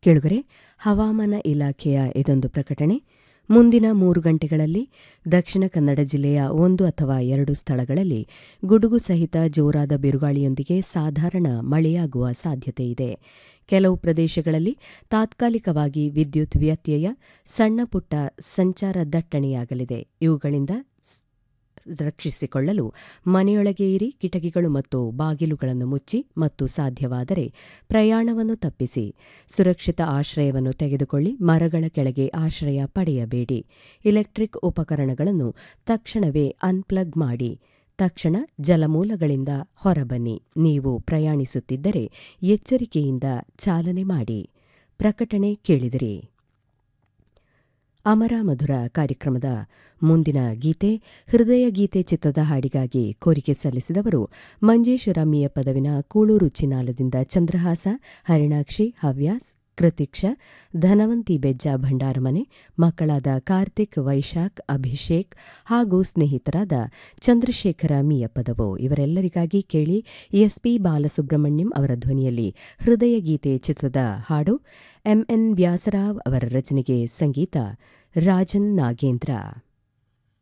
ಕೇಳುಗರೆ ಹವಾಮಾನ ಇಲಾಖೆಯ ಇದೊಂದು ಪ್ರಕಟಣೆ ಮುಂದಿನ ಮೂರು ಗಂಟೆಗಳಲ್ಲಿ ದಕ್ಷಿಣ ಕನ್ನಡ ಜಿಲ್ಲೆಯ ಒಂದು ಅಥವಾ ಎರಡು ಸ್ಥಳಗಳಲ್ಲಿ ಗುಡುಗು ಸಹಿತ ಜೋರಾದ ಬಿರುಗಾಳಿಯೊಂದಿಗೆ ಸಾಧಾರಣ ಮಳೆಯಾಗುವ ಸಾಧ್ಯತೆಯಿದೆ ಕೆಲವು ಪ್ರದೇಶಗಳಲ್ಲಿ ತಾತ್ಕಾಲಿಕವಾಗಿ ವಿದ್ಯುತ್ ವ್ಯತ್ಯಯ ಸಣ್ಣಪುಟ್ಟ ಸಂಚಾರ ದಟ್ಟಣೆಯಾಗಲಿದೆ ಇವುಗಳಿಂದ ರಕ್ಷಿಸಿಕೊಳ್ಳಲು ಮನೆಯೊಳಗೆ ಇರಿ ಕಿಟಕಿಗಳು ಮತ್ತು ಬಾಗಿಲುಗಳನ್ನು ಮುಚ್ಚಿ ಮತ್ತು ಸಾಧ್ಯವಾದರೆ ಪ್ರಯಾಣವನ್ನು ತಪ್ಪಿಸಿ ಸುರಕ್ಷಿತ ಆಶ್ರಯವನ್ನು ತೆಗೆದುಕೊಳ್ಳಿ ಮರಗಳ ಕೆಳಗೆ ಆಶ್ರಯ ಪಡೆಯಬೇಡಿ ಇಲೆಕ್ಟ್ರಿಕ್ ಉಪಕರಣಗಳನ್ನು ತಕ್ಷಣವೇ ಅನ್ಪ್ಲಗ್ ಮಾಡಿ ತಕ್ಷಣ ಜಲಮೂಲಗಳಿಂದ ಹೊರಬನ್ನಿ ನೀವು ಪ್ರಯಾಣಿಸುತ್ತಿದ್ದರೆ ಎಚ್ಚರಿಕೆಯಿಂದ ಚಾಲನೆ ಮಾಡಿ ಪ್ರಕಟಣೆ ಕೇಳಿದಿರಿ ಅಮರ ಮಧುರ ಕಾರ್ಯಕ್ರಮದ ಮುಂದಿನ ಗೀತೆ ಹೃದಯ ಗೀತೆ ಚಿತ್ರದ ಹಾಡಿಗಾಗಿ ಕೋರಿಕೆ ಸಲ್ಲಿಸಿದವರು ಮಂಜೇಶ್ವರ ಮಿಯ ಪದವಿನ ಕೂಳೂರು ಚಿನಾಲದಿಂದ ಚಂದ್ರಹಾಸ ಹರಿಣಾಕ್ಷಿ ಹವ್ಯಾಸ್ ಕೃತಿಕ್ಷ ಧನವಂತಿ ಬೆಜ್ಜ ಭಂಡಾರಮನೆ ಮಕ್ಕಳಾದ ಕಾರ್ತಿಕ್ ವೈಶಾಖ್ ಅಭಿಷೇಕ್ ಹಾಗೂ ಸ್ನೇಹಿತರಾದ ಚಂದ್ರಶೇಖರ ಮಿಯಪ್ಪದವು ಇವರೆಲ್ಲರಿಗಾಗಿ ಕೇಳಿ ಎಸ್ಪಿ ಬಾಲಸುಬ್ರಹ್ಮಣ್ಯಂ ಅವರ ಧ್ವನಿಯಲ್ಲಿ ಹೃದಯ ಗೀತೆ ಚಿತ್ರದ ಹಾಡು ಎಂಎನ್ ವ್ಯಾಸರಾವ್ ಅವರ ರಚನೆಗೆ ಸಂಗೀತ ರಾಜನ್ ನಾಗೇಂದ್ರ